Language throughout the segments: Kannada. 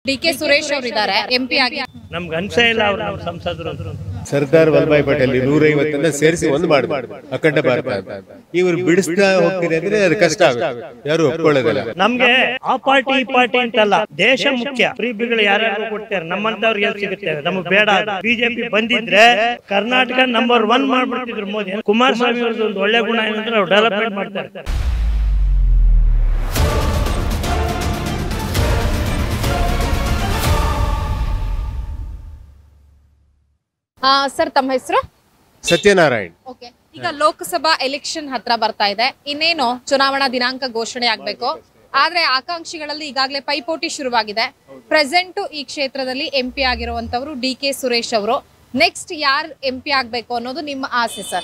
ಡಿ ಕೆ ಸುರೇಶ್ ಅವರು ಇದ್ದಾರೆ ಎಂ ಪಿ ಆಗಿ ನಮ್ಗೆ ಅನ್ಸೇ ಇಲ್ಲ ಅವ್ರು ನಮ್ಮ ಸಂಸದರು ಸರ್ದಾರ್ ವಲ್ಲಭಾಯ್ ಪಟೇಲ್ ನೂರೈವತ್ತನ್ನ ಸೇರಿಸಿ ಒಂದು ಮಾಡಿದ್ರು ಅಖಂಡ ಭಾರತ ಅಂತ ಇವರು ಬಿಡಿಸ್ತಾ ಹೋಗ್ತೀನಿ ಅಂದ್ರೆ ಅದು ಕಷ್ಟ ಆಗುತ್ತೆ ಯಾರು ಒಪ್ಕೊಳ್ಳೋದಿಲ್ಲ ನಮ್ಗೆ ಆ ಪಾರ್ಟಿ ಈ ಪಾರ್ಟಿ ಅಂತಲ್ಲ ದೇಶ ಮುಖ್ಯ ಫ್ರೀ ಬಿಗಳು ಯಾರ್ಯಾರು ಕೊಡ್ತಾರೆ ನಮ್ಮಂತವ್ರಿಗೆ ಎಲ್ಲಿ ಸಿಗುತ್ತೆ ನಮಗ್ ಬೇಡ ಬಿಜೆಪಿ ಬಂದಿದ್ರೆ ಕರ್ನಾಟಕ ನಂಬರ್ ಒನ್ ಮಾಡ್ಬಿಡ್ತಿದ್ರು ಮೋದಿ ಕುಮಾರಸ್ವಾಮಿ ಅವ್ರದ್ದು ಒಂದು ಒಳ್ಳೆ ಗುಣ ಏನಂದ್ರೆ ಅವ್ರು ಡೆವಲಪ್ಮೆಂಟ್ ಮಾಡ್ತಾರೆ ಸರ್ ತಮ್ಮ ಹೆಸರು ಸತ್ಯನಾರಾಯಣ್ ಓಕೆ ಈಗ ಲೋಕಸಭಾ ಎಲೆಕ್ಷನ್ ಹತ್ರ ಬರ್ತಾ ಇದೆ ಇನ್ನೇನು ಚುನಾವಣಾ ದಿನಾಂಕ ಘೋಷಣೆ ಆಗ್ಬೇಕು ಆದ್ರೆ ಆಕಾಂಕ್ಷಿಗಳಲ್ಲಿ ಈಗಾಗಲೇ ಪೈಪೋಟಿ ಶುರುವಾಗಿದೆ ಪ್ರೆಸೆಂಟ್ ಈ ಕ್ಷೇತ್ರದಲ್ಲಿ ಎಂ ಪಿ ಆಗಿರುವಂತವರು ಡಿ ಕೆ ಸುರೇಶ್ ಅವರು ನೆಕ್ಸ್ಟ್ ಯಾರು ಎಂ ಪಿ ಆಗ್ಬೇಕು ಅನ್ನೋದು ನಿಮ್ಮ ಆಸೆ ಸರ್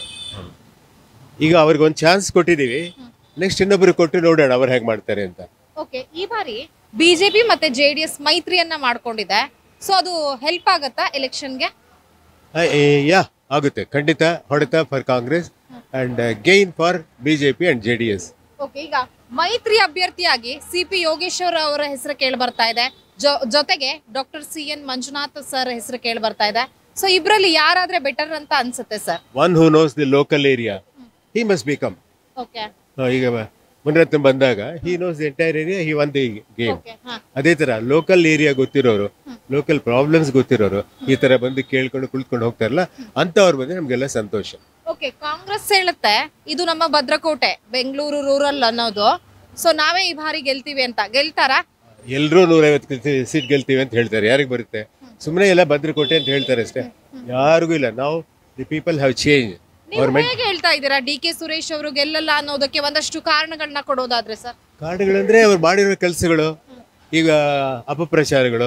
ಈಗ ಅವ್ರಿಗೆ ಒಂದು ಚಾನ್ಸ್ ಕೊಟ್ಟಿದೀವಿ ನೆಕ್ಸ್ಟ್ ಇನ್ನೊಬ್ಬರು ಕೊಟ್ಟು ನೋಡೋಣ ಅವ್ರು ಹೇಗೆ ಮಾಡ್ತಾರೆ ಅಂತ ಓಕೆ ಈ ಬಾರಿ ಬಿಜೆಪಿ ಮತ್ತೆ ಜೆ ಡಿ ಎಸ್ ಮೈತ್ರಿಯನ್ನ ಮಾಡ್ಕೊಂಡಿದೆ ಸೊ ಅದು ಹೆಲ್ಪ್ ಆಗತ್ತಾ ಎಲೆಕ್ಷನ್ಗೆ ಆ, ಏ, ಯಾ ಆಗುತ್ತೆ ಖಂಡಿತ ಹೊಡೆತ for Congress and gain for BJP and J D S okay ಈಗ ಮೈತ್ರಿ ಅಭ್ಯರ್ಥಿಯಾಗಿ ಸಿ ಪಿ ಯೋಗೇಶ್ವರ್ ಅವರ ಹೆಸರು ಕೇಳಿ ಬರ್ತಾ ಇದೆ ಜೊ- ಜೊತೆಗೆ doctor C N Manjunath sir ಹೆಸರು ಕೇಳಿ ಬರ್ತಾ ಇದೆ ಸೊ ಇಬ್ರಲ್ಲಿ ಯಾರಾದ್ರೆ ಬೆಟರ್ ಅಂತ ಅನ್ಸುತ್ತೆ sir one who knows the local area he must become okay ಈಗ ಮುನಿರತ್ನ ಬಂದಾಗ he knows the entire area he won the game okay ಹಾ ಅದೇ ತರ ಲೋಕಲ್ ಏರಿಯಾ ಗೊತ್ತಿರೋರು ಲೋಕಲ್ ಪ್ರಾಬ್ಲಮ್ಸ್ ಗೊತ್ತಿರೋರು ಈ ತರ ಬಂದು ಕೇಳ್ಕೊಂಡು ಕುಳಿತುಕೊಂಡು ಹೋಗ್ತಾರಲ್ಲ ಅಂತವ್ರು ಬಂದ್ರೆ ನಮ್ಗೆಲ್ಲ ಸಂತೋಷ ಓಕೆ ಕಾಂಗ್ರೆಸ್ ಹೇಳುತ್ತೆ ಇದು ನಮ್ಮ ಭದ್ರಕೋಟೆ ಬೆಂಗಳೂರು ರೂರಲ್ ಅನ್ನೋದು ಸೊ ನಾವೇ ಈ ಬಾರಿ ಗೆಲ್ತೀವಿ ಅಂತ ಗೆಲ್ತಾರಾ ಎಲ್ಲರೂ ನೂರೈವತ್ತು ಸೀಟ್ ಗೆಲ್ತೀವಿ ಅಂತ ಹೇಳ್ತಾರೆ ಯಾರಿಗೆ ಬರುತ್ತೆ ಸುಮ್ಮನೆ ಎಲ್ಲ ಭದ್ರಕೋಟೆ ಅಂತ ಹೇಳ್ತಾರೆ ಅಷ್ಟೇ ಯಾರಿಗೂ ಇಲ್ಲ ನಾವು ದಿ ಪೀಪಲ್ ಹ್ಯಾವ್ ಚೇಂಜ್ ನೀವು ಹೇಗೆ ಹೇಳ್ತಾ ಇದ್ದೀರಾ ಡಿ ಕೆ ಸುರೇಶ್ ಅವರು ಗೆಲ್ಲಲ್ಲ ಅನ್ನೋದಕ್ಕೆ ಒಂದಷ್ಟು ಕಾರಣಗಳನ್ನ ಕೊಡೋದಾದ್ರೆ ಸರ್ ಕಾರಣಗಳಂದ್ರೆ ಅವ್ರು ಮಾಡಿರೋ ಕೆಲಸಗಳು ಈಗ ಅಪಪ್ರಚಾರಗಳು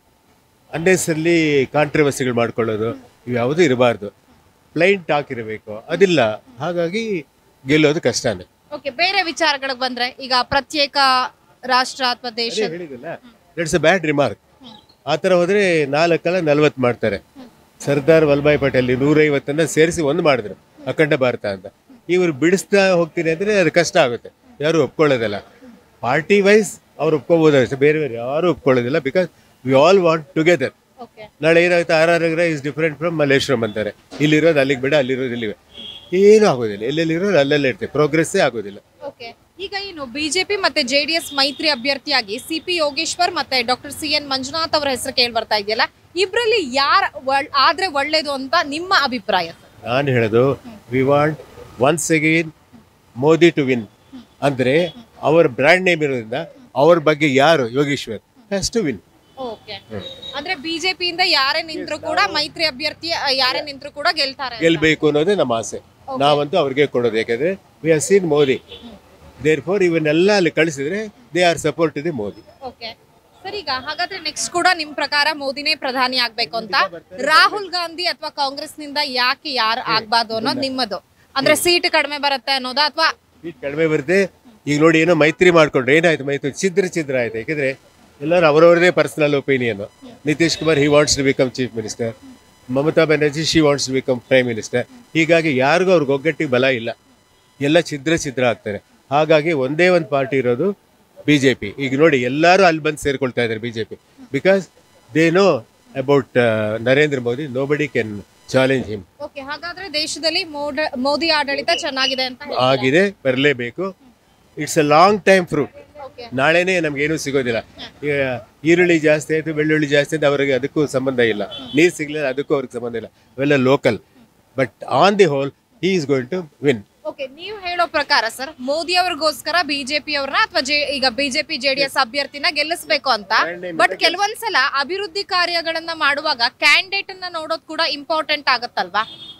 ಅನ್ನೆಸರ್ಲಿ ಕಾಂಟ್ರವರ್ಸಿಗಳು ಮಾಡ್ಕೊಳ್ಳೋದು ಇವು ಯಾವುದೂ ಇರಬಾರ್ದು ಪ್ಲೈನ್ ಟಾಕ್ ಇರಬೇಕು ಅದಿಲ್ಲ ಹಾಗಾಗಿ ಗೆಲ್ಲೋದು ಕಷ್ಟನೇ ಓಕೆ ಬೇರೆ ವಿಚಾರಗಳಿಗೆ ಬಂದ್ರೆ ಈಗ ಪ್ರತ್ಯೇಕ ರಾಷ್ಟ್ರ ಅಥವಾ ದೇಶ ಹೇಳಿದಲ್ಲ ಇಟ್ಸ್ ಅ ಬ್ಯಾಡ್ ರಿಮಾರ್ಕ್ ಆ ಥರ ಹೋದ್ರೆ ನಾಲ್ಕಲ್ಲ ನಲ್ವತ್ತು ಮಾಡ್ತಾರೆ ಸರ್ದಾರ್ ವಲ್ಲಭಾಯ್ ಪಟೇಲ್ ನೂರೈವತ್ತನ್ನ ಸೇರಿಸಿ ಒಂದು ಮಾಡಿದ್ರು ಅಖಂಡ ಭಾರತ ಅಂತ ಇವರು ಬಿಡಿಸ್ತಾ ಹೋಗ್ತೀನಿ ಅಂದ್ರೆ ಅದು ಕಷ್ಟ ಆಗುತ್ತೆ ಯಾರು ಒಪ್ಕೊಳ್ಳೋದಿಲ್ಲ ಪಾರ್ಟಿ ವೈಸ್ ಅವ್ರು ಒಪ್ಕೋಬೋದು ಅಷ್ಟೇ ಬೇರೆ ಬೇರೆ ಯಾರು ಒಪ್ಕೊಳ್ಳೋದಿಲ್ಲ because we all want together okay ನಾಳೆ ಏನಾಗುತ್ತೆ R R Nagar is different from Malleshwaram ಅಂತಾರೆ ಇಲ್ಲಿರೋದು ಅಲ್ಲಿಗೆ ಬಿಡ ಅಲ್ಲಿರೋದು ಇಲ್ಲಿವೆ ಏನೂ ಆಗೋದಿಲ್ಲ ಎಲ್ಲೆಲ್ಲಿರೋದು ಅಲ್ಲಲ್ಲೇ ಇರ್ತದೆ ಪ್ರೋಗ್ರೆಸ್ಸೇ ಆಗೋದಿಲ್ಲ ಓಕೆ ಈಗ ಏನು ಬಿಜೆಪಿ ಮತ್ತೆ ಜೆಡಿಎಸ್ ಮೈತ್ರಿ ಅಭ್ಯರ್ಥಿಯಾಗಿ ಸಿ ಪಿ ಯೋಗೇಶ್ವರ್ ಮತ್ತೆ ಡಾಕ್ಟರ್ ಸಿ ಎನ್ ಮಂಜುನಾಥ್ ಅವರ ಹೆಸರು ಕೇಳಿ ಬರ್ತಾ ಇದೆಯಲ್ಲ ಇಬ್ರಲ್ಲಿ ಯಾರ ಆದ್ರೆ ಒಳ್ಳೇದು ಅಂತ ನಿಮ್ಮ ಅಭಿಪ್ರಾಯ ಸರ್ ನಾನು ಹೇಳೋದು we want once again Modi to win ಅಂದ್ರೆ ಅವರ ಬ್ರ್ಯಾಂಡ್ ನೇಮ್ ಇರೋದ್ರಿಂದ ಅವ್ರ ಬಗ್ಗೆ ಯಾರು Yogeshwar has to win okay ಅಂದ್ರೆ ಬಿಜೆಪಿಯಿಂದ ಯಾರೇ ನಿಂತ್ರು ಕೂಡ ಮೈತ್ರಿ ಅಭ್ಯರ್ಥಿ ಆ, ಯಾರೇ ನಿಂತ್ರು ಕೂಡ ಗೆಲ್ತಾರೆ ಗೆಲ್ಬೇಕು ಅನ್ನೋದೇ ನಮ್ಮ ಆಸೆ ನಾವಂತೂ ಅವ್ರಿಗೆ ಕೊಡೋದು ಯಾಕಂದ್ರೆ we are seen Modi therefore ಇವನ್ನೆಲ್ಲ ಅಲ್ಲಿ ಕಳಿಸಿದ್ರೆ ದೇ ಆರ್ ಸಪೋರ್ಟ್ ಇದೆ ಮೋದಿ ಓಕೆ ಸರ್ ಈಗ ಹಾಗಾದ್ರೆ ನೆಕ್ಸ್ಟ್ ಕೂಡ ನಿಮ್ ಪ್ರಕಾರ ಮೋದಿನೇ ಪ್ರಧಾನಿ ಆಗ್ಬೇಕು ಅಂತ ರಾಹುಲ್ ಗಾಂಧಿ ಅಥವಾ ಕಾಂಗ್ರೆಸ್ ನಿಂದ ಯಾಕೆ ಯಾರು ಆಗ್ಬಾರ್ದು ಅನ್ನೋದು ನಿಮ್ಮದು ಅಂದ್ರೆ ಸೀಟ್ ಕಡಿಮೆ ಬರುತ್ತೆ ಅನ್ನೋದಾ ಅಥವಾ ಸೀಟ್ ಕಡಿಮೆ ಬರುತ್ತೆ ಈಗ ನೋಡಿ ಏನೋ ಮೈತ್ರಿ ಮಾಡ್ಕೊಂಡ್ರೆ ಏನಾಯ್ತು ಮೈತ್ರಿ ಛಿದ್ರ ಛಿದ್ರ ಆಯ್ತು ಯಾಕಂದ್ರೆ ಎಲ್ಲರೂ ಅವರವರದೇ personal opinion Nitish Kumar he wants to become chief minister Mamata Banerjee she wants to become prime minister ಹೀಗಾಗಿ ಯಾರಿಗೂ ಅವ್ರಿಗೆ ಒಗ್ಗಟ್ಟಿಗೆ ಬಲ ಇಲ್ಲ ಎಲ್ಲ ಛಿದ್ರ ಛಿದ್ರ ಆಗ್ತಾರೆ ಹಾಗಾಗಿ ಒಂದೇ ಒಂದು ಪಾರ್ಟಿ ಇರೋದು ಬಿ ಜೆ ಪಿ ಈಗ ನೋಡಿ ಎಲ್ಲರೂ ಅಲ್ಲಿ ಬಂದು ಸೇರ್ಕೊಳ್ತಾ ಇದ್ದಾರೆ B J P because they know about Narendra Modi nobody can challenge him okay ಹಾಗಾದ್ರೆ ದೇಶದಲ್ಲಿ ಮೋಡ- ಮೋದಿ ಆಡಳಿತ ಚೆನ್ನಾಗಿದೆ ಅಂತ ಹೇಳ್ತೀರಾ? ಆಗಿದೆ ಬರಲೇಬೇಕು it's a long time fruit Okay. ನಾಳೆನೇ ನಮ್ಗೇನು ಸಿಗೋದಿಲ್ಲ ಈಗ ಈರುಳ್ಳಿ ಜಾಸ್ತಿ ಆಯ್ತು ಬೆಳ್ಳುಳ್ಳಿ ಜಾಸ್ತಿ ಆಯ್ತು ಅವರಿಗೆ ಅದಕ್ಕೂ ಸಂಬಂಧ ಇಲ್ಲ ನೀರು ಸಿಗ್ಲಿಲ್ಲ ಅದಕ್ಕೂ ಅವ್ರಿಗೆ ಸಂಬಂಧ ಇಲ್ಲ ಅವೆಲ್ಲ local but on the whole he is going to win okay ನೀವು ಹೇಳೋ ಪ್ರಕಾರ ಸರ್ ಮೋದಿ ಅವ್ರಿಗೋಸ್ಕರ ಬಿಜೆಪಿ ಅವ್ರನ್ನ ಅಥವಾ ಈಗ ಬಿಜೆಪಿ ಜೆಡಿಎಸ್ ಅಭ್ಯರ್ಥಿನ ಗೆಲ್ಲಿಸ್ಬೇಕು ಅಂತ ಬಟ್ ಕೆಲವೊಂದ್ಸಲ ಅಭಿವೃದ್ಧಿ ಕಾರ್ಯಗಳನ್ನ ಮಾಡುವಾಗ ಕ್ಯಾಂಡಿಡೇಟ್ ಅನ್ನ ನೋಡೋದು ಕೂಡ ಇಂಪಾರ್ಟೆಂಟ್ ಆಗತ್ತಲ್ವಾ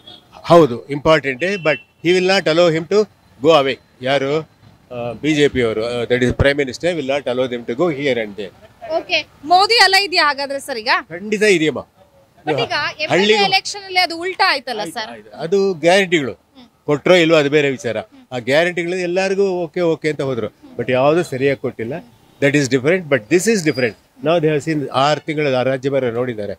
ಹೌದು ಇಂಪಾರ್ಟೆಂಟೇ but he will not allow him to go away ಯಾರು ಬಿ ಜೆ ಪಿ ಅವರು that is prime minister will not allow them to go here and there okay Modi ಅಲ್ಲ ಇದೆಯಾ ಹಾಗಾದ್ರೆ ಸರ್ ಈಗ ಖಂಡಿತ ಇದೆಯಮ್ಮ ಬಟ್ ಈಗ ಎಲೆಕ್ಷನ್ ಅಲ್ಲಿ ಅದು ಉಲ್ಟಾ ಆಯ್ತಲ್ಲ ಸರ್ ಅದು ಗ್ಯಾರಂಟಿಗಳು ಕೊಟ್ರೋ ಇಲ್ವೋ ಅದು ಬೇರೆ ವಿಚಾರ ಆ ಗ್ಯಾರಂಟಿಗಳು ಎಲ್ಲರಿಗೂ ಓಕೆ ಓಕೆ ಅಂತ ಹೋದ್ರು ಬಟ್ ಯಾವುದು ಸರಿಯಾಗಿ ಕೊಟ್ಟಿಲ್ಲ that is different but this is different ನಾವು ದೇ ಸೀನ್ ಆರು ತಿಂಗಳ ರಾಜ್ಯ ಬರ ನೋಡಿದ್ದಾರೆ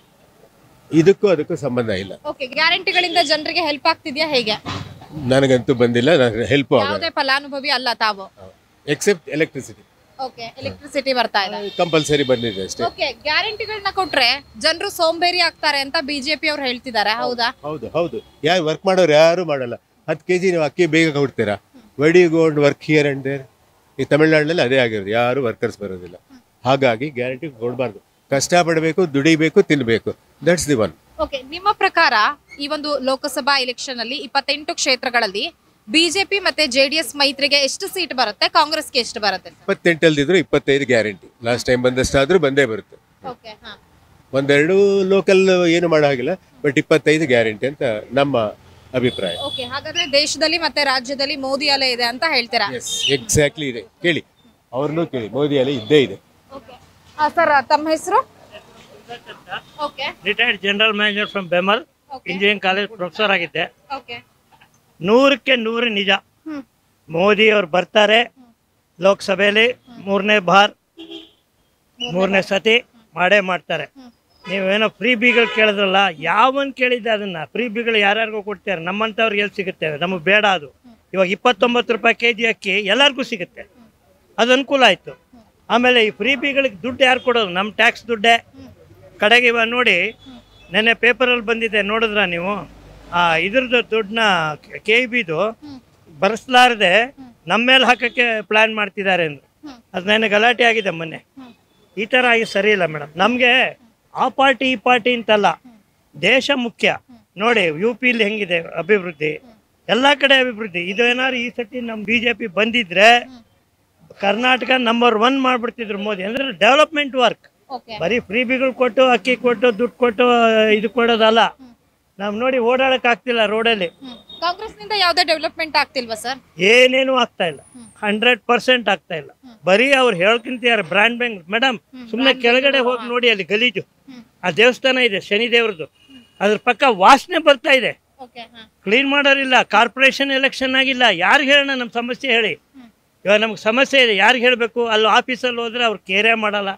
ಇದಕ್ಕೂ ಅದಕ್ಕೂ ಸಂಬಂಧ ಇಲ್ಲ ಓಕೆ ಗ್ಯಾರಂಟಿಗಳಿಂದ ಜನರಿಗೆ ಹೆಲ್ಪ್ ಆಗ್ತಿದ್ಯಾ ಹೇಗೆ ನನಗಂತೂ ಬಂದಿಲ್ಲ ನನಗೆ ಹೆಲ್ಪ್ ಆಗೋದು ಯಾವುದೇ ಫಲಾನುಭವಿ ಅಲ್ಲ ತಾವು ಎಕ್ಸೆಪ್ಟ್ ಎಲೆಕ್ಟ್ರಿಸಿಟಿ ಓಕೆ ಎಲೆಕ್ಟ್ರಿಸಿಟಿ ಬರ್ತಾ ಇದೆ ಕಂಪಲ್ಸರಿ ಬಂದಿದೆ ಅಷ್ಟೇ ಓಕೆ ಗ್ಯಾರಂಟಿಗಳನ್ನ ಕೊಟ್ರೆ ಜನರು ಸೋಂಬೇರಿ ಆಗ್ತಾರೆ ಅಂತ ಬಿಜೆಪಿ ಅವ್ರು ಹೇಳ್ತಿದ್ದಾರೆ ಹೌದಾ ಹೌದು ಹೌದು ಯಾರು ವರ್ಕ್ ಮಾಡೋರು ಯಾರು ಮಾಡಲ್ಲ ಹತ್ತು ಕೆ ಜಿ ನೀವು ಅಕ್ಕಿ ಬೇಗ ಕೊಡ್ತೀರಾ ವಡಿ gold work here and there ಈ ತಮಿಳ್ನಾಡಿನಲ್ಲಿ ಅದೇ ಆಗಿರೋದು ಯಾರು ವರ್ಕರ್ಸ್ ಬರೋದಿಲ್ಲ ಹಾಗಾಗಿ ಗ್ಯಾರಂಟಿ ಕೊಡಬಾರ್ದು ಕಷ್ಟಪಡಬೇಕು ದುಡಿಬೇಕು ತಿನ್ನಬೇಕು ದಟ್ಸ್ ದಿ ಒನ್ ಓಕೆ ನಿಮ್ಮ ಪ್ರಕಾರ ಈ ಒಂದು ಲೋಕಸಭಾ ಎಲೆಕ್ಷನ್ ಅಲ್ಲಿ ಇಪ್ಪತ್ತೆಂಟು ಕ್ಷೇತ್ರಗಳಲ್ಲಿ ಬಿಜೆಪಿ ಮತ್ತೆ ಜೆಡಿಎಸ್ ಮೈತ್ರಿಗೆ ಎಷ್ಟು ಸೀಟ್ ಬರುತ್ತೆ ಕಾಂಗ್ರೆಸ್ಗೆ ಎಷ್ಟು ಬರುತ್ತೆ ಇಪ್ಪತ್ತೆಂಟಲ್ದಿದ್ರು ಇಪ್ಪತ್ತೈದು ಗ್ಯಾರಂಟಿ ಲಾಸ್ಟ್ ಟೈಮ್ ಬಂದಷ್ಟಾದ್ರೂ ಬಂದೇ ಬರುತ್ತೆ ಓಕೆ ಹಾ ಒಂದೆರಡು ಲೋಕಲ್ ಏನು ಮಾಡೋ ಹಾಗಿಲ್ಲ ಬಟ್ ಇಪ್ಪತ್ತೈದು ಗ್ಯಾರಂಟಿ ಅಂತ ನಮ್ಮ ಅಭಿಪ್ರಾಯ ಓಕೆ ಹಾಗಾದ್ರೆ ದೇಶದಲ್ಲಿ ಮತ್ತೆ ರಾಜ್ಯದಲ್ಲಿ ಮೋದಿ ಅಲೆ ಇದೆ ಅಂತ ಹೇಳ್ತೀರಾ ಎಸ್ ಎಕ್ಸಾಕ್ಟ್ಲಿ ಇದೆ ಕೇಳಿ ಅವ್ರನ್ನೂ ಕೇಳಿ ಮೋದಿ ಅಲೆ ಇದ್ದೇ ಇದೆ ಓಕೆ ಸರ್ ತಮ್ಮ ಹೆಸರು okay retired general manager from BEML Okay. Engineering college professor ಆಗಿದ್ದೆ ಓಕೆ ನೂರಕ್ಕೆ ನೂರು ನಿಜ ಹ್ಮ್ ಮೋದಿ ಅವ್ರು ಬರ್ತಾರೆ ಲೋಕಸಭೆಯಲ್ಲಿ ಮೂರನೇ ಬಾರ್ ಮೂರನೇ ಸತಿ ಮಾಡೇ ಮಾಡ್ತಾರೆ ನೀವೇನೋ ಫ್ರೀ ಬಿಗಳು ಕೇಳಿದ್ರಲ್ಲ ಯಾವನ್ ಕೇಳಿದ್ದೆ ಅದನ್ನ ಫ್ರೀ ಬಿಗಳು ಯಾರ್ಯಾರಿಗೂ ಕೊಡ್ತಾರೆ ನಮ್ಮಂಥವ್ರಿಗೆ ಎಲ್ಲಿ ಸಿಗುತ್ತೆ ನಮಗೆ ಬೇಡ ಅದು ಇವಾಗ ಇಪ್ಪತ್ತೊಂಬತ್ತು ರೂಪಾಯಿ ಕೆ ಜಿ ಅಕ್ಕಿ ಎಲ್ಲರಿಗೂ ಸಿಗುತ್ತೆ ಅದು ಅನುಕೂಲ ಆಯಿತು ಆಮೇಲೆ ಈ ಫ್ರೀ ಬಿಗಳಿಗೆ ದುಡ್ಡು ಯಾರು ಕೊಡೋದು ನಮ್ಮ ಟ್ಯಾಕ್ಸ್ ದುಡ್ಡೇ ಕಡೆಗೆ ಇವಾಗ ನೋಡಿ ನೆನ್ನೆ ಪೇಪರಲ್ಲಿ ಬಂದಿದೆ ನೋಡಿದ್ರ ನೀವು ಆ ಇದ್ರದ್ದು ದುಡ್ಡನ್ನ ಕೆ ಬಿದು ಬರೆಸಲಾರದೆ ನಮ್ಮ ಮೇಲೆ ಹಾಕಕ್ಕೆ ಪ್ಲಾನ್ ಮಾಡ್ತಿದ್ದಾರೆ ಅಂದ್ರು ಅದು ನೆನ್ನೆ ಗಲಾಟೆ ಆಗಿದೆ ಮೊನ್ನೆ ಈ ಥರ ಆಗಿ ಸರಿ ಇಲ್ಲ ಮೇಡಮ್ ನಮಗೆ ಆ ಪಾರ್ಟಿ ಈ ಪಾರ್ಟಿ ಅಂತಲ್ಲ ದೇಶ ಮುಖ್ಯ ನೋಡಿ ಯು ಪಿಲಿ ಹೆಂಗಿದೆ ಅಭಿವೃದ್ಧಿ ಎಲ್ಲ ಕಡೆ ಅಭಿವೃದ್ಧಿ ಇದು ಏನಾದ್ರು ಈ ಸತಿ ನಮ್ಮ ಬಿ ಜೆ ಪಿ ಬಂದಿದ್ರೆ ಕರ್ನಾಟಕ ನಂಬರ್ ಒನ್ ಮಾಡ್ಬಿಡ್ತಿದ್ರು ಮೋದಿ ಅಂದ್ರೆ ಡೆವಲಪ್ಮೆಂಟ್ ವರ್ಕ್ ಓಕೆ ಬರೀ ಫ್ರೀ ಬಿಗಳು ಕೊಟ್ಟು ಅಕ್ಕಿ ಕೊಟ್ಟು ದುಡ್ಡು ಕೊಟ್ಟು ಇದು ಕೊಡೋದಲ್ಲ ನಾವು ನೋಡಿ ಓಡಾಡಕ್ ಆಗ್ತಿಲ್ಲ ರೋಡಲ್ಲಿ ಕಾಂಗ್ರೆಸ್ ನಿಂದ ಯಾವ್ದೇ ಡೆವಲಪ್ಮೆಂಟ್ ಆಗ್ತಿಲ್ವಾ ಸರ್ ಏನೇನು ಆಗ್ತಾ ಇಲ್ಲ ಹಂಡ್ರೆಡ್ ಪರ್ಸೆಂಟ್ ಆಗ್ತಾ ಇಲ್ಲ ಬರೀ ಅವ್ರು ಹೇಳ್ಕಿಂತಿದ್ದಾರೆ ಬ್ರ್ಯಾಂಡ್ ಬ್ಯಾಂಕ್ ಮೇಡಮ್ ಸುಮ್ಮನೆ ಕೆಳಗಡೆ ಹೋಗಿ ನೋಡಿ ಅಲ್ಲಿ ಗಲೀಜು ಆ ದೇವಸ್ಥಾನ ಇದೆ ಶನಿ ದೇವ್ರದ್ದು ಅದ್ರ ಪಕ್ಕ ವಾಸನೆ ಬರ್ತಾ ಇದೆ ಓಕೆ ಹಾ ಕ್ಲೀನ್ ಮಾಡೋರಿಲ್ಲ ಕಾರ್ಪೊರೇಷನ್ ಎಲೆಕ್ಷನ್ ಆಗಿಲ್ಲ ಯಾರಿಗೆ ಹೇಳೋಣ ನಮ್ಮ ಸಮಸ್ಯೆ ಹೇಳಿ ಇವಾಗ ನಮ್ಗೆ ಸಮಸ್ಯೆ ಇದೆ ಯಾರಿಗೆ ಹೇಳಬೇಕು ಅಲ್ಲಿ ಆಫೀಸಲ್ಲಿ ಹೋದ್ರೆ ಅವ್ರು ಕೇರೇ ಮಾಡಲ್ಲ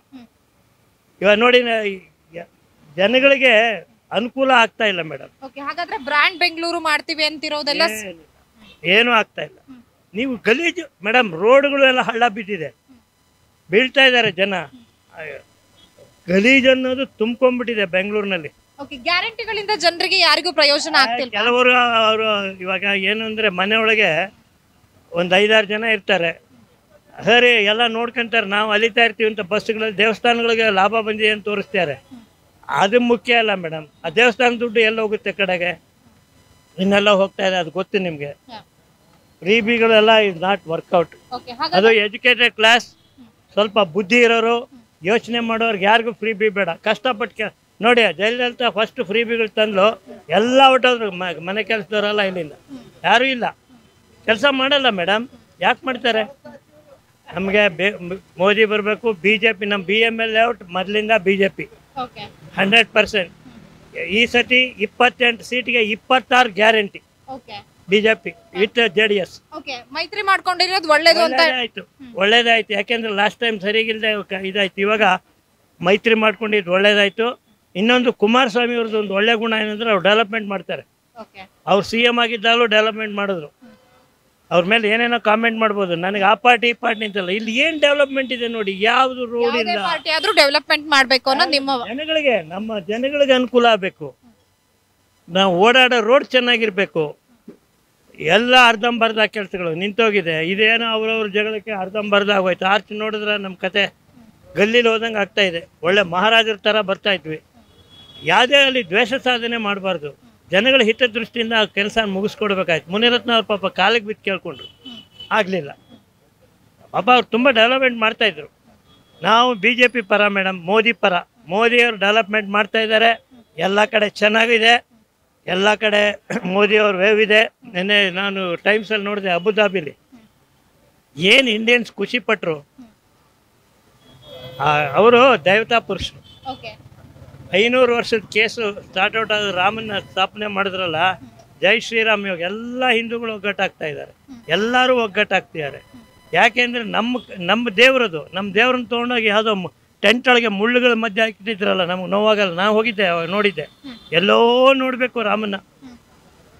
ಇವಾಗ ನೋಡಿ ನ- ಈ ಯ- ಜನಗಳಿಗೆ ಅನುಕೂಲ ಆಗ್ತಾ ಇಲ್ಲ ಮೇಡಮ್ ಓಕೆ ಹಾಗಾದ್ರೆ ಬ್ರ್ಯಾಂಡ್ ಬೆಂಗಳೂರು ಮಾಡ್ತೀವಿ ಅಂತಿರೋದೆಲ್ಲ ಸ್- ಏನೂ ಆಗ್ತಾ ಇಲ್ಲ ನೀವು ಗಲೀಜು ಮೇಡಮ್ ರೋಡ್ಗಳು ಎಲ್ಲ ಹಳ್ಳ ಬಿದ್ದಿದೆ ಬೀಳ್ತಾ ಇದ್ದಾರೆ ಜನ ಅಯ್ಯೋ. ಗಲೀಜು ಅನ್ನೋದು ತುಂಬ್ಕೊಂಡ್ಬಿಟ್ಟಿದೆ ಬೆಂಗಳೂರಿನಲ್ಲಿ ಓಕೆ ಗ್ಯಾರಂಟಿಗಳಿಂದ ಜನರಿಗೆ ಯಾರಿಗೂ ಪ್ರಯೋಜನ ಆಗ್ತಿಲ್ಲ ಕೆಲವರು ಅವರು ಇವಾಗ ಏನು ಅಂದರೆ ಮನೆಯೊಳಗೆ ಒಂದು ಐದಾರು ಜನ ಇರ್ತಾರೆ ಸರಿ ಎಲ್ಲ ನೋಡ್ಕೊಂತಾರೆ ನಾವು ಅಲಿತಾ ಇರ್ತೀವಿ ಅಂತ ಬಸ್ಗಳಲ್ಲಿ ದೇವಸ್ಥಾನಗಳಿಗೆ ಲಾಭ ಬಂದಿದೆ ಅಂತ ತೋರಿಸ್ತಾರೆ ಅದು ಮುಖ್ಯ ಅಲ್ಲ ಮೇಡಮ್ ಆ ದೇವಸ್ಥಾನ ದುಡ್ಡು ಎಲ್ಲ ಹೋಗುತ್ತೆ ಕಡೆಗೆ ಇನ್ನೆಲ್ಲ ಹೋಗ್ತಾ ಇದೆ ಅದು ಗೊತ್ತು ನಿಮಗೆ ಫ್ರೀ ಬಿಗಳೆಲ್ಲ ಇಸ್ ನಾಟ್ ವರ್ಕೌಟ್ ಓಕೆ ಅದು ಎಜುಕೇಟೆಡ್ ಕ್ಲಾಸ್ ಸ್ವಲ್ಪ ಬುದ್ಧಿ ಇರೋರು ಯೋಚನೆ ಮಾಡೋರ್ಗೆ ಯಾರಿಗೂ ಫ್ರೀ ಬಿ ಬೇಡ ಕಷ್ಟಪಟ್ಟು ಕೆ ನೋಡಿ ಜಯಲಲಿತಾ ಫಸ್ಟ್ ಫ್ರೀ ಬಿಗಳು ತಂದು ಎಲ್ಲ ಹೊಟ್ಟೋದ್ರು ಮ- ಮನೆ ಕೆಲಸದವರೆಲ್ಲ ಇಲ್ಲಿಂದ ಯಾರೂ ಇಲ್ಲ ಕೆಲಸ ಮಾಡಲ್ಲ ಮೇಡಮ್ ಯಾಕೆ ಮಾಡ್ತಾರೆ ನಮಗೆ ಬೇ ಮ್- ಮೋದಿ ಬರಬೇಕು ಬಿ ಜೆ ಪಿ ನಮ್ಮ ಬಿ ಎಮ್ ಎಲ್ ಔಟ್ ಮೊದಲಿಂದ B J P okay hundred percent ಈ ಸತಿ ಇಪ್ಪತ್ತೆಂಟು ಸೀಟಿಗೆ ಇಪ್ಪತ್ತಾರು guarantee okay B J P with J D S okay ಮೈತ್ರಿ ಮಾಡ್ಕೊಂಡಿರೋದು ಒಳ್ಳೇದು ಅಂತ ಒಳ್ಳೇದಾಯ್ತು ಒಳ್ಳೇದಾಯ್ತು ಯಾಕೆಂದ್ರೆ ಲಾಸ್ಟ್ ಟೈಮ್ ಸರಿಗಿಲ್ದೆ ಕ- ಇದಾಯ್ತು ಇವಾಗ ಮೈತ್ರಿ ಮಾಡ್ಕೊಂಡಿದ್ದು ಒಳ್ಳೇದಾಯ್ತು ಇನ್ನೊಂದು ಕುಮಾರಸ್ವಾಮಿ ಅವ್ರದ್ದು ಒಂದು ಒಳ್ಳೆ ಗುಣ ಏನಂದ್ರೆ ಅವ್ರು ಡೆವಲಪ್ಮೆಂಟ್ ಮಾಡ್ತಾರೆ ಓಕೆ ಅವ್ರು ಸಿ ಎಮ್ ಆಗಿದ್ದಾಗಲೂ ಡೆವಲಪ್ಮೆಂಟ್ ಮಾಡಿದ್ರು ಅವ್ರ ಮೇಲೆ ಏನೇನೋ ಕಾಮೆಂಟ್ ಮಾಡ್ಬೋದು ನನಗೆ ಆ ಪಾರ್ಟಿ ಈ ಪಾರ್ಟಿ ಅಂತಲ್ಲ ಇಲ್ಲಿ ಏನು ಡೆವಲಪ್ಮೆಂಟ್ ಇದೆ ನೋಡಿ ಯಾವುದು ರೋಡ್ ಯಾವುದೇ ಇಲ್ಲ ಪಾರ್ಟಿ ಆದ್ರೂ ಡೆವಲಪ್ಮೆಂಟ್ ಮಾಡ್ಬೇಕು ಅನ್ನೋದು ನಿಮ್ಮ ಜನಗಳಿಗೆ ನಮ್ಮ ಜನಗಳಿಗೆ ಅನುಕೂಲ ಆಗಬೇಕು ನಾವು ಓಡಾಡೋ ರೋಡ್ ಚೆನ್ನಾಗಿರ್ಬೇಕು ಎಲ್ಲ ಅರ್ಧಂಬರ್ಧ ಕೆಲಸಗಳು ನಿಂತೋಗಿದೆ ಇದೇನೋ ಅವ್ರವ್ರ ಜಗಳಕ್ಕೆ ಅರ್ಧಂಬರ್ಧ ಆಗೋಯ್ತು ಆರ್ಚ್ ನೋಡಿದ್ರೆ ನಮ್ಮ ಕತೆ ಗಲ್ಲಿಲಿ ಹೋದಂಗೆ ಆಗ್ತಾ ಇದೆ ಒಳ್ಳೆ ಮಹಾರಾಜರ ಥರ ಬರ್ತಾ ಇದ್ವಿ ಯಾವುದೇ ಅಲ್ಲಿ ದ್ವೇಷ ಸಾಧನೆ ಮಾಡಬಾರ್ದು ಜನಗಳ ಹಿತದೃಷ್ಟಿಯಿಂದ ಆ ಕೆಲಸ ಮುಗಿಸ್ಕೊಡ್ಬೇಕಾಯ್ತು ಮುನಿರತ್ನ ಅವ್ರ ಪಾಪ ಕಾಲಿಗೆ ಬಿದ್ದು ಕೇಳ್ಕೊಂಡ್ರು ಆಗಲಿಲ್ಲ ಪಾಪ ಅವ್ರು ತುಂಬ ಡೆವಲಪ್ಮೆಂಟ್ ಮಾಡ್ತಾಯಿದ್ರು ನಾವು ಬಿ ಜೆ ಪಿ ಪರ ಮೇಡಮ್ ಮೋದಿ ಪರ ಮೋದಿಯವರು ಡೆವಲಪ್ಮೆಂಟ್ ಮಾಡ್ತಾ ಇದ್ದಾರೆ ಎಲ್ಲ ಕಡೆ ಚೆನ್ನಾಗಿದೆ ಎಲ್ಲ ಕಡೆ ಮೋದಿಯವ್ರ ವೇವ್ ಇದೆ ನೆನ್ನೆ ನಾನು ಟೈಮ್ಸಲ್ಲಿ ನೋಡಿದೆ ಅಬುದಾಬಿಲಿ ಏನು ಇಂಡಿಯನ್ಸ್ ಖುಷಿ ಪಟ್ಟರು ಅವರು ದೇವತಾ ಪುರುಷರು ಓಕೆ ಐನೂರು ವರ್ಷದ ಕೇಸು ಸ್ಟಾರ್ಟ್ ಔಟ್ ಆದ ರಾಮನ ಸ್ಥಾಪನೆ ಮಾಡಿದ್ರಲ್ಲ ಜೈ ಶ್ರೀರಾಮ್ ಇವಾಗ ಎಲ್ಲ ಹಿಂದೂಗಳು ಒಗ್ಗಟ್ಟಾಗ್ತಾ ಇದ್ದಾರೆ ಎಲ್ಲರೂ ಒಗ್ಗಟ್ಟಾಗ್ತಿದ್ದಾರೆ ಯಾಕೆಂದ್ರೆ ನಮ್ಮ ನಮ್ಮ ದೇವ್ರದು ನಮ್ಮ ದೇವ್ರನ್ನ ತೊಗೊಂಡೋಗಿ ಯಾವುದೋ ಟೆಂಟ್ ಒಳಗೆ ಮುಳ್ಳುಗಳ ಮಧ್ಯೆ ಹಾಕಿಟ್ಟಿದ್ರಲ್ಲ ನಮಗೆ ನೋವಾಗಲ್ಲ ನಾನು ಹೋಗಿದ್ದೆ ಅವಾಗ ನೋಡಿದ್ದೆ ಎಲ್ಲೋ ನೋಡಬೇಕು ರಾಮನ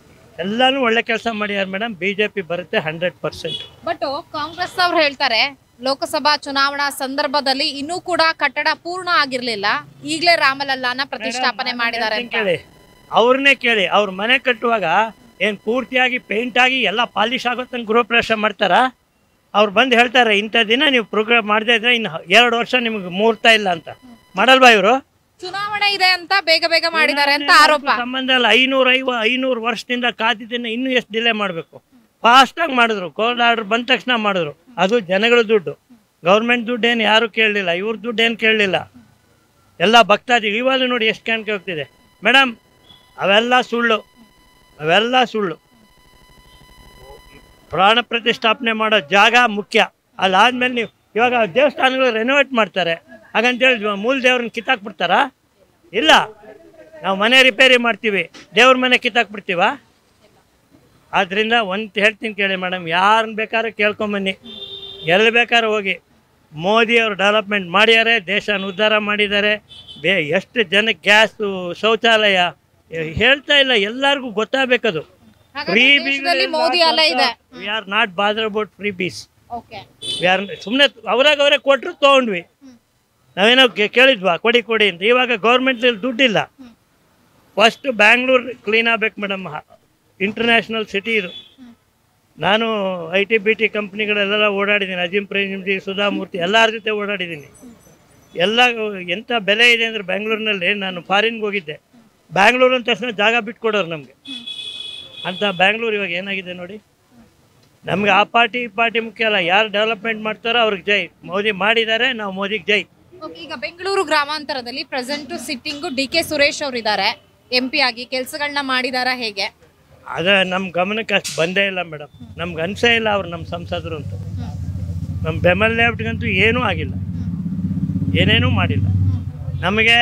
ಎಲ್ಲಾನು ಒಳ್ಳೆ ಕೆಲಸ ಮಾಡ್ಯಾರ ಮೇಡಮ್ ಬಿ ಜೆ ಪಿ ಬರುತ್ತೆ ಹಂಡ್ರೆಡ್ ಪರ್ಸೆಂಟ್ ಬಟ್ ಕಾಂಗ್ರೆಸ್ ಅವ್ರು ಹೇಳ್ತಾರೆ ಲೋಕಸಭಾ ಚುನಾವಣಾ ಸಂದರ್ಭದಲ್ಲಿ ಇನ್ನೂ ಕೂಡ ಕಟ್ಟಡ ಪೂರ್ಣ ಆಗಿರ್ಲಿಲ್ಲ ಈಗಲೇ ರಾಮಲಲ್ಲಾನ ಪ್ರತಿಷ್ಠಾಪನೆ ಮಾಡಿದ್ದಾರೆ ಅಂತ ಕೇಳಿ ಅವ್ರನ್ನೇ ಕೇಳಿ ಅವ್ರ ಮನೆ ಕಟ್ಟುವಾಗ ಏನ್ ಪೂರ್ತಿಯಾಗಿ ಪೇಂಟ್ ಆಗಿ ಎಲ್ಲ ಪಾಲಿಶ್ ಆಗೋ ತನಕ ಗೃಹ ಪ್ರವೇಶ ಮಾಡ್ತಾರ ಅವ್ರು ಬಂದು ಹೇಳ್ತಾರೆ ಇಂಥ ದಿನ ನೀವು ಪ್ರೋಗ್ರಾಮ್ ಮಾಡದೇ ಇದ್ರೆ ಇನ್ನು ಎರಡು ವರ್ಷ ನಿಮ್ಗೆ ಮುಹೂರ್ತ ಇಲ್ಲ ಅಂತ ಮಾಡಲ್ವಾ ಇವರು ಚುನಾವಣೆ ಇದೆ ಅಂತ ಬೇಗ ಬೇಗ ಮಾಡಿದ್ದಾರೆ ಅಂತ ಆರೋಪ ಸಂಬಂಧ ಇಲ್ಲ ಐನೂರ ಐವ ಐನೂರು ವರ್ಷದಿಂದ ಕಾದಿದ್ದನ್ನ ಇನ್ನೂ ಎಷ್ಟು ಡಿಲೇ ಮಾಡಬೇಕು ಫಾಸ್ಟಾಗಿ ಮಾಡಿದ್ರು ಕೋಲ್ಡ್ ಆರ್ಡರ್ ಬಂದ ತಕ್ಷಣ ಮಾಡಿದ್ರು ಅದು ಜನಗಳ ದುಡ್ಡು ಗೌರ್ಮೆಂಟ್ ದುಡ್ಡು ಏನು ಯಾರು ಕೇಳಲಿಲ್ಲ ಇವ್ರ ದುಡ್ಡು ಏನು ಕೇಳಲಿಲ್ಲ ಎಲ್ಲ ಭಕ್ತಾದಿ ಇವಾಗ ನೋಡಿ ಎಷ್ಟು ಕಾಣಿಕೆ ಹೋಗ್ತಿದೆ ಮೇಡಮ್ ಅವೆಲ್ಲ ಸುಳ್ಳು ಅವೆಲ್ಲ ಸುಳ್ಳು ಪ್ರಾಣ ಪ್ರತಿಷ್ಠಾಪನೆ ಮಾಡೋ ಜಾಗ ಮುಖ್ಯ ಅಲ್ಲಾದ್ಮೇಲೆ ನೀವು ಇವಾಗ ದೇವಸ್ಥಾನಗಳು ರೆನೋವೇಟ್ ಮಾಡ್ತಾರೆ ಹಾಗಂತೇಳಿ ಮೂಲ ದೇವ್ರನ್ನ ಕಿತ್ತಾಕ್ಬಿಡ್ತಾರಾ ಇಲ್ಲ ನಾವು ಮನೆ ರಿಪೇರಿ ಮಾಡ್ತೀವಿ ದೇವ್ರ ಮನೆ ಕಿತ್ತಾಕ್ಬಿಡ್ತೀವ ಆದ್ದರಿಂದ ಒಂದು ಹೇಳ್ತೀನಿ ಕೇಳಿ ಮೇಡಮ್ ಯಾರನ್ನ ಬೇಕಾದ್ರೂ ಕೇಳ್ಕೊಂಬನ್ನಿ ಎಲ್ಲಿ ಬೇಕಾದ್ರೂ ಹೋಗಿ ಮೋದಿ ಅವರು ಡೆವಲಪ್ಮೆಂಟ್ ಮಾಡ್ಯಾರೆ ದೇಶನ ಉದ್ಧಾರ ಮಾಡಿದ್ದಾರೆ ಬೇ ಎಷ್ಟು ಜನಕ್ಕೆ ಗ್ಯಾಸು ಶೌಚಾಲಯ ಹೇಳ್ತಾ ಇಲ್ಲ ಎಲ್ಲರಿಗೂ ಗೊತ್ತಾಗಬೇಕದು ಹಾಗಾದ್ರೆ ದೇಶದಲ್ಲಿ ಮೋದಿ ಅಲೆ ಇದೆ we are not bother about freebies okay ಯಾರು ಸುಮ್ಮನೆ ಅವ್ರಾಗ ಅವರೇ ಕೊಟ್ಟರು ತೊಗೊಂಡ್ವಿ ನಾವೇನೋ ಕೇ- ಕೇಳಿದ್ವಾ ಕೊಡಿ ಕೊಡಿ ಅಂತ ಇವಾಗ ಗೌರ್ಮೆಂಟಲ್ಲಿ ದುಡ್ಡಿಲ್ಲ ಫಸ್ಟ್ ಬ್ಯಾಂಗ್ಳೂರು ಕ್ಲೀನ್ ಆಗ್ಬೇಕು ಮೇಡಮ್ ಇಂಟರ್ನ್ಯಾಷನಲ್ ಸಿಟಿ ಇದು ನಾನು ಐ ಟಿ ಬಿ ಟಿ ಕಂಪ್ನಿಗಳೆಲ್ಲ ಓಡಾಡಿದ್ದೀನಿ ಅಜಿಮ್ ಪ್ರೇಮ್ಜಿ ಸುಧಾಮೂರ್ತಿ ಎಲ್ಲರ ಜೊತೆ ಓಡಾಡಿದ್ದೀನಿ ಎಲ್ಲ ಎಂಥ ಬೆಲೆ ಇದೆ ಅಂದರೆ ಬ್ಯಾಂಗ್ಳೂರಿನಲ್ಲಿ ನಾನು ಫಾರಿನ್ಗೆ ಹೋಗಿದ್ದೆ ಬ್ಯಾಂಗ್ಳೂರು ಅಂದ ತಕ್ಷಣ ಜಾಗ ಬಿಟ್ಕೊಡೋರು ನಮಗೆ ಅಂತ ಬ್ಯಾಂಗ್ಳೂರು ಇವಾಗ ಏನಾಗಿದೆ ನೋಡಿ ನಮ್ಗೆ ಆ ಪಾರ್ಟಿ ಈ ಪಾರ್ಟಿ ಮುಖ್ಯ ಅಲ್ಲ ಯಾರು ಡೆವಲಪ್ಮೆಂಟ್ ಮಾಡ್ತಾರೋ ಅವ್ರಿಗೆ ಜೈ ಮೋದಿ ಮಾಡಿದ್ದಾರೆ ನಾವು ಮೋದಿಗೆ ಜೈ Okay, ಈಗ ಬೆಂಗಳೂರು ಗ್ರಾಮಾಂತರದಲ್ಲಿ present sitting D K Suresh ಅವರು ಇದ್ದಾರೆ ಎಂ ಪಿ ಆಗಿ ಕೆಲಸಗಳನ್ನ ಮಾಡಿದಾರ ಹೇಗೆ ಅದ ನಮ್ಮ ಗಮನಕ್ಕೆ ಅಷ್ಟು ಬಂದೇ ಇಲ್ಲ ಮೇಡಮ್ ನಮ್ಗೆ ಅನ್ಸೇ ಇಲ್ಲ ಅವ್ರು ನಮ್ಮ ಸಂಸದರು ಅಂತ ನಮ್ಮ ಬೆಮಲ್ ಲೇಔಟ್ಗಂತೂ ಏನೂ ಆಗಿಲ್ಲ ಏನೇನೂ ಮಾಡಿಲ್ಲ ನಮಗೆ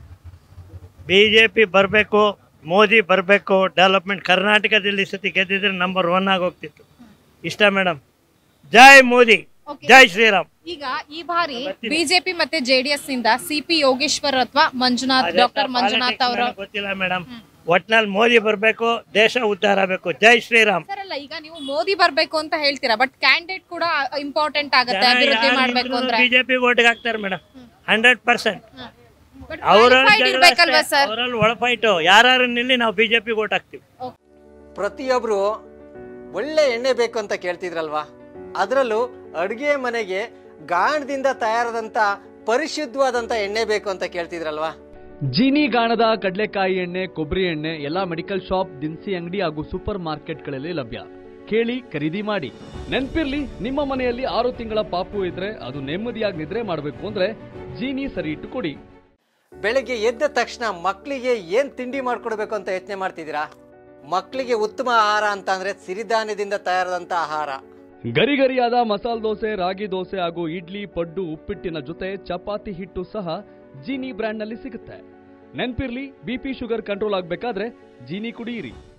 ಬಿ ಜೆ ಪಿ ಬರಬೇಕು ಮೋದಿ ಬರಬೇಕು ಡೆವಲಪ್ಮೆಂಟ್ ಕರ್ನಾಟಕದಲ್ಲಿ ಈ ಸತಿ ಗೆದ್ದಿದ್ರೆ ನಂಬರ್ ಒನ್ ಆಗಿ ಹೋಗ್ತಿತ್ತು ಇಷ್ಟ ಮೇಡಮ್ ಜೈ ಮೋದಿ Okay. ಜೈ ಶ್ರೀರಾಮ್ ಈಗ ಈ ಬಾರಿ ಬಿಜೆಪಿ ಮತ್ತೆ ಜೆಡಿಎಸ್ ನಿಂದ ಸಿ ಪಿ ಯೋಗೇಶ್ವರ್ ಅಥವಾ ಮಂಜುನಾಥ್ ಡಾಕ್ಟರ್ ಮಂಜುನಾಥ್ ಅವರ ನನಗೆ ಗೊತ್ತಿಲ್ಲ ಮೇಡಮ್ ಒಟ್ನಲ್ಲಿ ಮೋದಿ ಬರಬೇಕು ದೇಶ ಉದ್ಧಾರ ಆಗಬೇಕು ಜೈ ಶ್ರೀರಾಮ್ ಸರ್ ಅಲ್ಲ ಈಗ ನೀವು ಮೋದಿ ಬರ್ಬೇಕು ಅಂತ ಹೇಳ್ತೀರಾ ಬಟ್ ಕ್ಯಾಂಡಿಡೇಟ್ ಕೂಡ ಇಂಪಾರ್ಟೆಂಟ್ ಆಗುತ್ತೆ ಅಭಿವೃದ್ಧಿ ಮಾಡ್ಬೇಕು ಅಂದ್ರೆ ಬಿಜೆಪಿ ಓಟ್ಗೆ ಹಾಕ್ತಾರೆ ಮೇಡಮ್ ಹಂಡ್ರೆಡ್ ಪರ್ಸೆಂಟ್ But ಅವರ qualified ಇರ್ಬೇಕಲ್ವಾ ಸರ್ ಅವರಲ್ಲಿ ಒಳಫೈಟು ಯಾರು ನಿಲ್ಲಿ ನಾವು ಬಿಜೆಪಿ ಓಟ್ ಹಾಕ್ತೀವಿ ಪ್ರತಿಯೊಬ್ಬರು ಒಳ್ಳೆ ಎಣ್ಣೆ ಬೇಕು ಅಂತ ಕೇಳ್ತಿದ್ರಲ್ವಾ ಅದರಲ್ಲೂ ಅಡುಗೆ ಮನೆಗೆ ಗಾಣದಿಂದ ತಯಾರಾದಂಥ ಪರಿಶುದ್ಧವಾದಂಥ ಎಣ್ಣೆ ಬೇಕು ಅಂತ ಕೇಳ್ತಿದ್ರಲ್ವಾ ಜೀನಿ ಗಾಣದ ಕಡಲೆಕಾಯಿ ಎಣ್ಣೆ ಕೊಬ್ಬರಿ ಎಣ್ಣೆ ಎಲ್ಲಾ ಮೆಡಿಕಲ್ ಶಾಪ್ ದಿನಸಿ ಅಂಗಡಿ ಹಾಗೂ ಸೂಪರ್ ಮಾರ್ಕೆಟ್ಗಳಲ್ಲಿ ಲಭ್ಯ ಕೇಳಿ ಖರೀದಿ ಮಾಡಿ ನೆನ್ಪಿರ್ಲಿ ನಿಮ್ಮ ಮನೆಯಲ್ಲಿ ಆರು ತಿಂಗಳ ಪಾಪು ಇದ್ರೆ ಅದು ನೆಮ್ಮದಿಯಾಗಿ ನಿದ್ರೆ ಮಾಡಬೇಕು ಅಂದ್ರೆ ಜೀನಿ ಸರಿ ಇಟ್ಟು ಕೊಡಿ ಬೆಳಗ್ಗೆ ಎದ್ದ ತಕ್ಷಣ ಮಕ್ಕಳಿಗೆ ಏನು ತಿಂಡಿ ಮಾಡ್ಕೊಡ್ಬೇಕು ಅಂತ ಯೋಚನೆ ಮಾಡ್ತಿದ್ದೀರಾ ಮಕ್ಕಳಿಗೆ ಉತ್ತಮ ಆಹಾರ ಅಂತ ಅಂದ್ರೆ ಸಿರಿಧಾನ್ಯದಿಂದ ತಯಾರಾದಂಥ ಆಹಾರ ಗರಿಗರಿಯಾದ ಮಸಾಲೆ ದೋಸೆ ರಾಗಿ ದೋಸೆ ಹಾಗೂ ಇಡ್ಲಿ ಪಡ್ಡು ಉಪ್ಪಿಟ್ಟಿನ ಜೊತೆ ಚಪಾತಿ ಹಿಟ್ಟು ಸಹ ಜೀನಿ ಬ್ರ್ಯಾಂಡ್ನಲ್ಲಿ ಸಿಗುತ್ತೆ ನೆನ್ಪಿರ್ಲಿ ಬಿಪಿ ಶುಗರ್ ಕಂಟ್ರೋಲ್ ಆಗಬೇಕಾದ್ರೆ ಜೀನಿ ಕುಡಿಯಿರಿ